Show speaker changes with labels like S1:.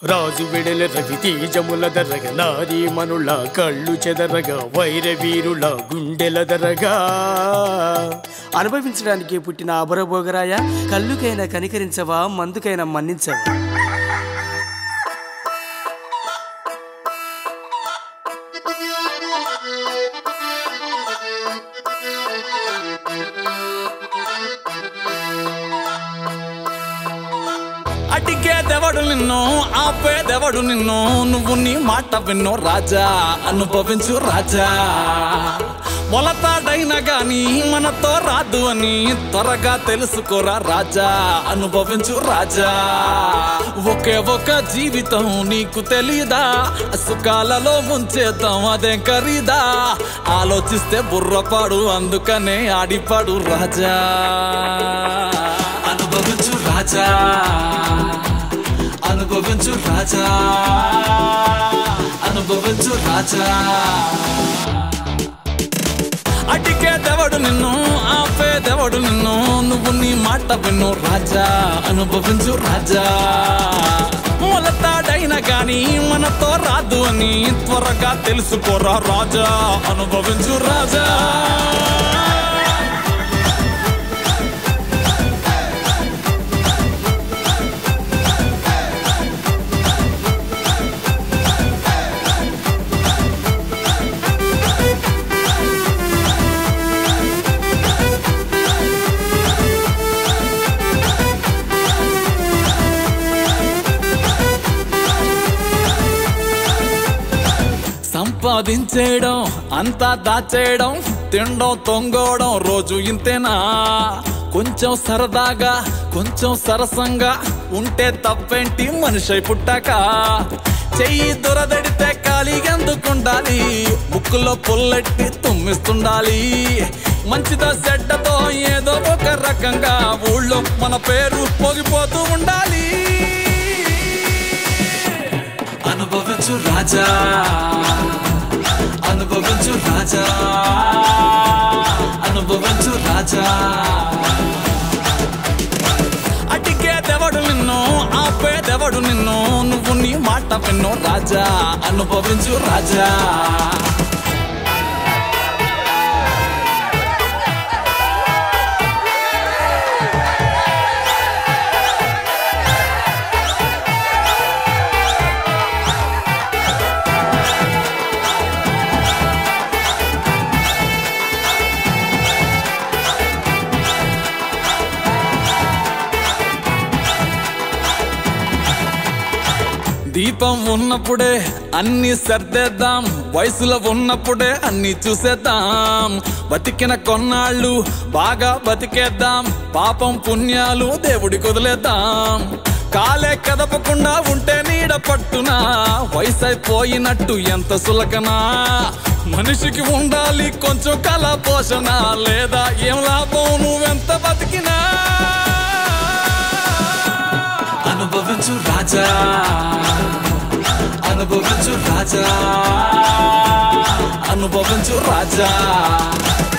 S1: రాజు వెడల రవి తేజముల దరగ నారీ మనుల కళ్ళు చెదరగ వైర వీరుల గుండెల దరగా అనుభవించడానికి పుట్టిన అబరబోగరాయ కళ్ళుకైనా కనికరించవా మందుకైనా మన్నించవా
S2: అడిగేదెవడు నిన్ను ఆపేదెవడు నిన్ను నువ్వు నీ మాట విన్ను రాజా అనుభవించు రాజా మొలతాడైనా గాని మనతో రాదు అని త్వరగా తెలుసుకోరా రాజా అనుభవించు రాజా ఒకే ఒక జీవితం నీకు తెలీదా సుఖాలలో ముంచేద్దాం అదే ఖరీదా ఆలోచిస్తే బుర్రపాడు అందుకనే ఆడిపాడు రాజా అనుభవించు రాజా అనుభవించు రాజా అనుభవించు రాజా అడిగేదెవడు నిన్ను ఆపేదెవడు నిన్ను నువ్వు నీ మాట విన్ను రాజా అనుభవించు రాజా మొలతాడైనా గాని మనతో రాదు అని త్వరగా తెలుసుకోరా రాజా అనుభవించు రాజా సంపాదించేయడం అంతా దాచేయడం తినడం తొంగోవడం రోజు ఇంతేనా కొంచెం సరదాగా కొంచెం సరసంగా ఉంటే తప్పేంటి మనిషి పుట్టాక చెయ్యి దొరదడితే ఖాళీగెందుకుండాలి ముక్కులో పుల్లెట్టి తుమ్మిస్తుండాలి మంచిదో చెడ్డతో ఏదో ఒక రకంగా ఊళ్ళో మన పేరు పోగిపోతూ ఉండాలి అనుభవించు రాజా అనుభవించు రాజా అనుభవించు రాజా అడిగేదెవడు నిన్ను ఆపేదెవడు నిన్ను నువ్వు నీ మాట విన్ను రాజా అనుభవించు రాజా దీపం ఉన్నప్పుడే అన్ని సర్దేద్దాం వయసులో ఉన్నప్పుడే అన్ని చూసేద్దాం బతికిన కొన్నాళ్ళు బాగా బతికేద్దాం పాపం పుణ్యాలు దేవుడి కుదిలేద్దాం కాలే కదపకుండా ఉంటే నీడ పట్టునా వయసు అయిపోయినట్టు ఎంత సులకనా మనిషికి ఉండాలి కొంచెం కళ పోషణ లేదా ఏం లాభం నువ్వెంత బతికినా అనుభవించు రాజా అనుభవించు రాజా అనుభవించు రాజా